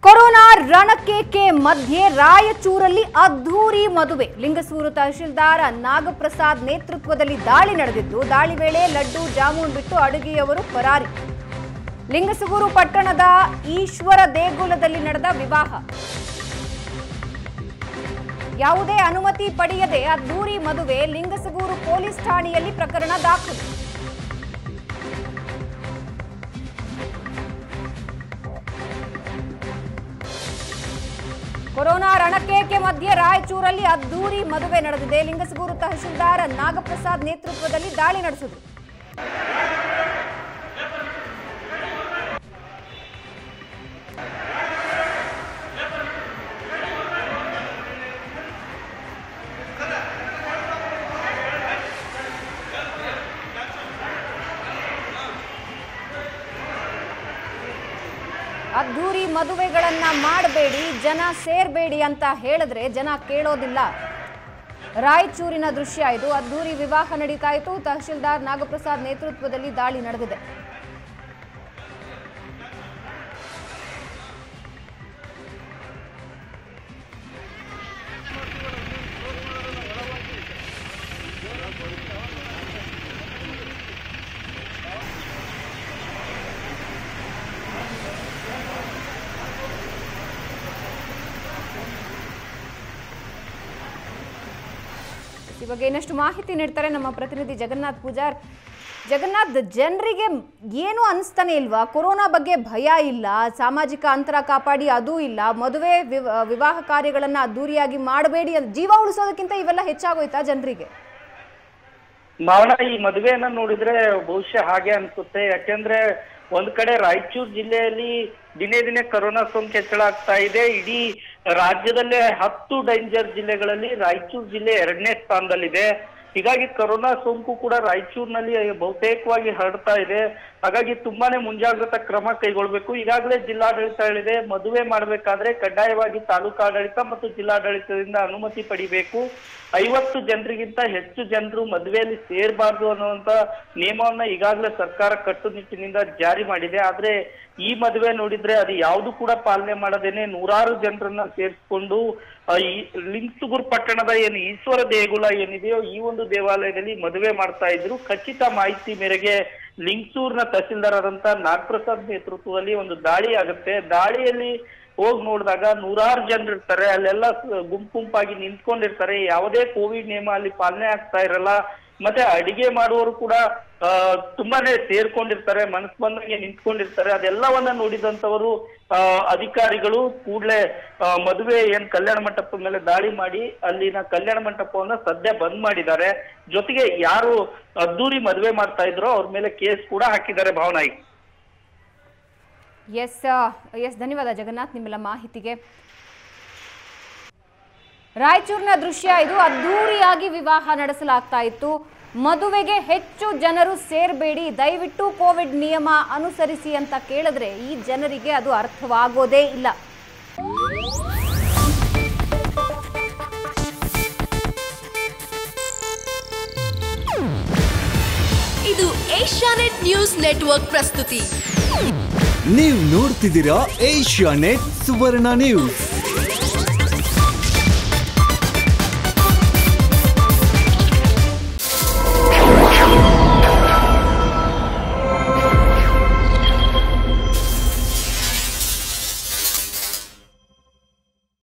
corona ರಣಕೇಕೆ ಮಧ್ಯೆ ರಾಯಚೂರಲ್ಲಿ ಅದ್ಧೂರಿ ಮದುವೆ ಲಿಂಗಸೂರು ತಹಶೀಲ್ದಾರ್ ನಾಗಪ್ರಸಾದ್ ನೇತೃತ್ವದಲ್ಲಿ ದಾಳಿ ನಡೆದಿದ್ದು ದಾಳಿ ವೇಳೆ ಲಡ್ಡು ಜಾಮೂನ್ ಬಿಟ್ಟು ಅಡುಗೆಯವರು ಪರಾರಿ ಲಿಂಗಸೂರು ಪಟ್ಟಣದ ಈಶ್ವರ ದೇಗುಲದಲ್ಲಿ ನಡೆದ ವಿವಾಹ ಯಾವುದೇ ಅನುಮತಿ ಪಡೆಯದೆ ಅದ್ಧೂರಿ ಮದುವೆ ಲಿಂಗಸಗೂರು ಪೊಲೀಸ್ ಠಾಣೆಯಲ್ಲಿ ಪ್ರಕರಣ ದಾಖಲು ಕೊರೋನಾ ರಣಕೇಕೆ ಮಧ್ಯೆ ರಾಯಚೂರಲ್ಲಿ ಅದ್ದೂರಿ ಮದುವೆ ನಡೆದಿದೆ ಲಿಂಗಸಗೂರು ತಹಶೀಲ್ದಾರ್ ನಾಗಪ್ರಸಾದ್ ನೇತೃತ್ವದಲ್ಲಿ ದಾಳಿ ನಡೆಸಿದ್ರು ಅದ್ಧೂರಿ ಮದುವೆಗಳನ್ನ ಮಾಡಬೇಡಿ ಜನ ಸೇರ್ಬೇಡಿ ಅಂತ ಹೇಳಿದ್ರೆ ಜನ ಕೇಳೋದಿಲ್ಲ ರಾಯಚೂರಿನ ದೃಶ್ಯ ಇದು ಅದ್ಧೂರಿ ವಿವಾಹ ನಡೀತಾ ಇತ್ತು ತಹಶೀಲ್ದಾರ್ ನಾಗಪ್ರಸಾದ್ ನೇತೃತ್ವದಲ್ಲಿ ದಾಳಿ ನಡೆದಿದೆ ಈ ಬಗ್ಗೆ ಇನ್ನಷ್ಟು ಮಾಹಿತಿ ನೀಡ್ತಾರೆ ನಮ್ಮ ಪ್ರತಿನಿಧಿ ಜಗನ್ನಾಥ್ ಪೂಜಾರ್ ಜಗನ್ನಾಥ್ ಜನರಿಗೆ ಏನು ಅನಿಸ್ತಾನೆ ಇಲ್ವಾ ಕೊರೋನಾ ಬಗ್ಗೆ ಭಯ ಇಲ್ಲ ಸಾಮಾಜಿಕ ಅಂತರ ಕಾಪಾಡಿ ಅದೂ ಇಲ್ಲ ಮದುವೆ ವಿವ- ವಿವಾಹ ಕಾರ್ಯಗಳನ್ನ ಅದ್ದೂರಿಯಾಗಿ ಮಾಡಬೇಡಿ ಅಂತ ಜೀವ ಉಳಿಸೋದಕ್ಕಿಂತ ಇವೆಲ್ಲ ಹೆಚ್ಚಾಗೋಯ್ತಾ ಜನರಿಗೆ ಮಾವನ ಈ ಮದುವೆಯನ್ನ ನೋಡಿದ್ರೆ ಬಹುಶಃ ಹಾಗೆ ಅನ್ಸುತ್ತೆ ಯಾಕೆಂದ್ರೆ ಒಂದ್ ಕಡೆ ರಾಯಚೂರು ಜಿಲ್ಲೆಯಲ್ಲಿ ದಿನೇ ದಿನೇ ಕರೋನಾ ಸೋಂಕು ಹೆಚ್ಚಳ ಆಗ್ತಾ ಇದೆ ಇಡೀ ರಾಜ್ಯದಲ್ಲೇ ಹತ್ತು ಡೇಂಜರ್ ಜಿಲ್ಲೆಗಳಲ್ಲಿ ರಾಯಚೂರು ಜಿಲ್ಲೆ ಎರಡನೇ ಸ್ಥಾನದಲ್ಲಿದೆ ಹೀಗಾಗಿ ಕರೋನಾ ಸೋಂಕು ಕೂಡ ರಾಯಚೂರಿನಲ್ಲಿ ಬಹುತೇಕವಾಗಿ ಹರಡ್ತಾ ಇದೆ ಹಾಗಾಗಿ ತುಂಬಾನೇ ಮುಂಜಾಗ್ರತಾ ಕ್ರಮ ಕೈಗೊಳ್ಬೇಕು ಈಗಾಗಲೇ ಜಿಲ್ಲಾಡಳಿತ ಹೇಳಿದೆ ಮದುವೆ ಮಾಡಬೇಕಾದ್ರೆ ಕಡ್ಡಾಯವಾಗಿ ತಾಲೂಕು ಆಡಳಿತ ಮತ್ತು ಜಿಲ್ಲಾಡಳಿತದಿಂದ ಅನುಮತಿ ಪಡಿಬೇಕು ಐವತ್ತು ಜನರಿಗಿಂತ ಹೆಚ್ಚು ಜನರು ಮದುವೆಯಲ್ಲಿ ಸೇರಬಾರ್ದು ಅನ್ನುವಂತ ನಿಯಮವನ್ನ ಈಗಾಗಲೇ ಸರ್ಕಾರ ಕಟ್ಟುನಿಟ್ಟಿನಿಂದ ಜಾರಿ ಮಾಡಿದೆ ಆದ್ರೆ ಈ ಮದುವೆ ನೋಡಿದ್ರೆ ಅದು ಯಾವುದು ಕೂಡ ಪಾಲನೆ ಮಾಡದೇನೆ ನೂರಾರು ಜನರನ್ನ ಸೇರಿಸ್ಕೊಂಡು ಆ, ಈ ಲಿಂಗಸುಗೂರು ಪಟ್ಟಣದ ಏನು ಈಶ್ವರ ದೇಗುಲ ಏನಿದೆಯೋ ಈ ಒಂದು ದೇವಾಲಯದಲ್ಲಿ ಮದುವೆ ಮಾಡ್ತಾ ಇದ್ರು ಖಚಿತ ಮಾಹಿತಿ ಮೇರೆಗೆ ಲಿಂಗಸೂರ್ನ ತಹಸೀಲ್ದಾರ್ ಆದಂತ ನಾಗಪ್ರಸಾದ್ ನೇತೃತ್ವದಲ್ಲಿ ಒಂದು ದಾಳಿ ಆಗುತ್ತೆ ದಾಳಿಯಲ್ಲಿ ಹೋಗಿ ನೋಡಿದಾಗ ನೂರಾರು ಜನರು ಇರ್ತಾರೆ ಅಲ್ಲೆಲ್ಲ ಸ- ಗುಂಪು ಗುಂಪಾಗಿ ನಿಂತ್ಕೊಂಡಿರ್ತಾರೆ ಯಾವುದೇ ಕೋವಿಡ್ ನಿಯಮ ಅಲ್ಲಿ ಪಾಲನೆ ಆಗ್ತಾ ಇರಲ್ಲ ಮತ್ತೆ ಅಡಿಗೆ ಮಾಡುವವರು ಕೂಡ ಆ, ತುಂಬಾನೇ ಸೇರ್ಕೊಂಡಿರ್ತಾರೆ ಮನಸ್ ಬಂದಂಗೆ ನಿಂತ್ಕೊಂಡಿರ್ತಾರೆ ಅದೆಲ್ಲವನ್ನ ನೋಡಿದಂತವರು ಆ, ಅಧಿಕಾರಿಗಳು ಕೂಡಲೇ ಮದುವೆ ಏನ್ ಕಲ್ಯಾಣ ಮಂಟಪದ ಮೇಲೆ ದಾಳಿ ಮಾಡಿ ಅಲ್ಲಿನ ಕಲ್ಯಾಣ ಮಂಟಪವನ್ನ ಸದ್ಯ ಬಂದ್ ಮಾಡಿದ್ದಾರೆ ಜೊತೆಗೆ ಯಾರು ಅದ್ದೂರಿ ಮದುವೆ ಮಾಡ್ತಾ ಇದ್ರೋ ಅವ್ರ ಮೇಲೆ ಕೇಸ್ ಕೂಡ ಹಾಕಿದ್ದಾರೆ ಭಾವನಾಯಿ ಎಸ್ ಎಸ್ ಧನ್ಯವಾದ ಜಗನ್ನಾಥ್ ನಿಮ್ಮೆಲ್ಲ ಮಾಹಿತಿಗೆ ರಾಯಚೂರಿನ ದೃಶ್ಯ ಇದು ಅದ್ಧೂರಿಯಾಗಿ ವಿವಾಹ ನಡೆಸಲಾಗ್ತಾ ಇತ್ತು ಮದುವೆಗೆ ಹೆಚ್ಚು ಜನರು ಸೇರ್ಬೇಡಿ ದಯವಿಟ್ಟು ಕೋವಿಡ್ ನಿಯಮ ಅನುಸರಿಸಿ ಅಂತ ಕೇಳಿದ್ರೆ ಈ ಜನರಿಗೆ ಅದು ಅರ್ಥವಾಗೋದೇ ಇಲ್ಲ ಇದು ಏಷ್ಯಾನೆಟ್ ನ್ಯೂಸ್ ನೆಟ್ವರ್ಕ್ ಪ್ರಸ್ತುತಿ ನೀವು ನೋಡ್ತಿದ್ದೀರಾ ಏಷ್ಯಾ ನೆಟ್ ಸುವರ್ಣ ನ್ಯೂಸ್